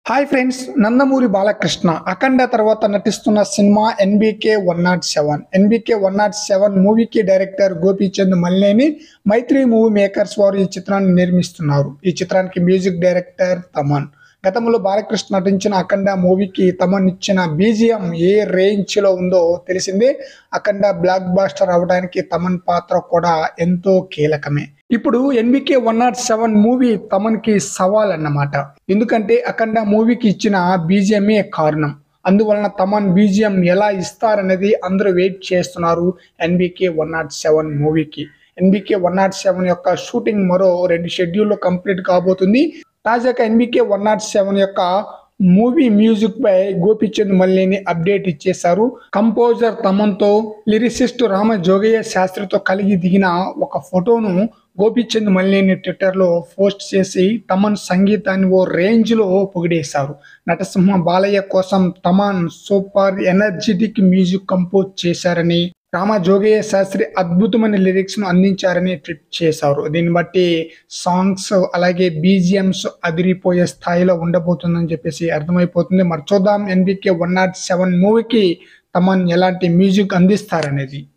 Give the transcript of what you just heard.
hi friends Nandamuri Balakrishna Akhanda తర్వాత నటిస్తున్న సినిమా NBK one nought seven NBK one nought seven మూవీకి director Gopichand Malineni Mythri movie makers వారు ఈ చిత్రాన్ని నిర్మిస్తున్నారు ఈ చిత్రానికి మ్యూజిక్ డైరెక్టర్ తమన్ గతంలో బాలకృష్ణ నటించిన అఖండ మూవీకి తమన్ ఇచ్చిన బీజిఎం ఏ రేంజ్ లో ఉందో తెలిసిందే అఖండ బ్లాక్ బాస్టర్ అవడానికి తమన్ పాత్ర కూడా ఎంతో కీలకమే ఇప్పుడు NBK one nought seven movie తమన్కి సవాల్ అన్నమాట ఎందుకంటే అఖండ మూవీకి ఇచ్చిన బీజిఎంఏ కారణం అందువలన తమన్ బీజిఎం ఎలా ఇస్తారనేది అందరూ వెయిట్ చేస్తున్నారు ఎన్బికే వన్ నాట్ సెవెన్ మూవీకి ఎన్బికే వన్ నాట్ సెవెన్ యొక్క షూటింగ్ మరో రెండు షెడ్యూల్లో కంప్లీట్ కాబోతుంది తాజాగా ఎన్బికే వన్ నాట్ సెవెన్ యొక్క మూవీ మ్యూజిక్ పై గోపిచంద్ మల్లిని అప్డేట్ ఇచ్చేశారు కంపోజర్ తమన్తో లిరిసిస్ట్ రామ జోగయ్య శాస్త్రితో కలిగి దిగిన ఒక ఫోటోను గోపిచంద్ మల్లిని ట్విట్టర్లో పోస్ట్ చేసి తమన్ సంగీతాన్ని ఓ రేంజ్లో పొగిడేశారు నటసింహ బాలయ్య కోసం Thaman super energetic music compose చేశారని రామ జోగయ్య శాస్త్రి అద్భుతమైన లిరిక్స్ ను అందించారని ట్వీట్ చేశారు దీన్ని బట్టి సాంగ్స్ అలాగే బీజిఎంస్ అదిరిపోయే స్థాయిలో ఉండబోతుందని చెప్పేసి అర్థమైపోతుంది మరి చూద్దాం ఎన్బికే వన్ నాట్ సెవెన్ మూవీకి తమన్ ఎలాంటి మ్యూజిక్ అందిస్తారనేది